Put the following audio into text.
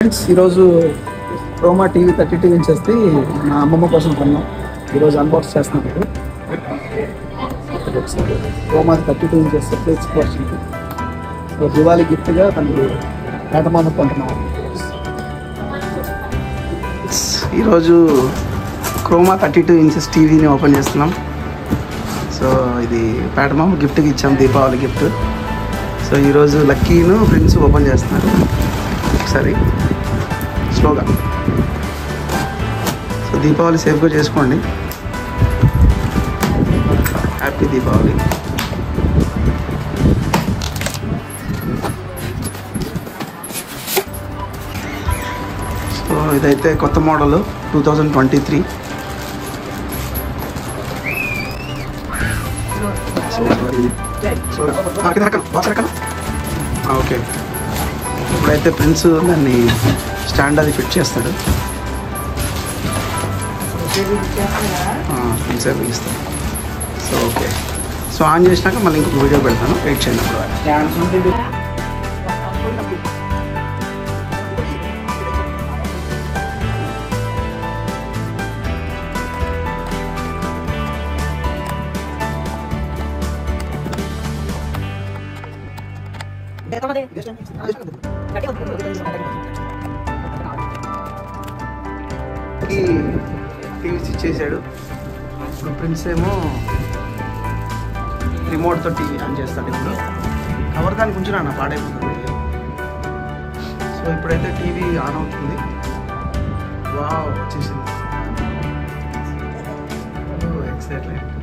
friends ఈరోజు Croma TV thirty two ఇంచెస్ది మా అమ్మమ్మ కోసం కొన్నాం ఈరోజు అన్బాక్స్ చేస్తున్నాం ఇప్పుడు Croma thirty two inches fridge version so Diwali గిఫ్ట్గా తనకి ఏటమామ కొంటున్నాం ఈరోజు క్రోమా థర్టీ టూ ఇంచెస్ టీవీని ఓపెన్ చేస్తున్నాం సో ఇది పేటమామ గిఫ్ట్కి ఇచ్చాం దీపావళి గిఫ్ట్ సో ఈరోజు లక్కీను ప్రిన్స్ ఓపెన్ చేస్తున్నారు ఒకసారి స్లోగా సో దీపావళి సేఫ్గా చేసుకోండి హ్యాపీ దీపావళి సో ఇదైతే కొత్త model two thousand twenty three okay ఇప్పుడైతే ప్రిన్స్ దాన్ని స్టాండ్ అది ఫిట్ చేస్తాడు ప్రిన్స్ బిగిస్తాడు సో ఓకే సో ఆన్ చేసినాక మళ్ళీ ఇంకొక వీడియో పెడతాను వెయిట్ చేయండి అప్పుడు టీవీ స్విచ్ చేశాడు ఇప్పుడు ప్రిన్స్ ఏమో రిమోట్తో టీవీ ఆన్ చేస్తాడు ఇప్పుడు కవర్ దానికి ఉంచిన నా పాడైపోతుంది సో ఇప్పుడైతే టీవీ ఆన్ అవుతుంది వావ్ వచ్చేసింది ఎక్సైట్లెంట్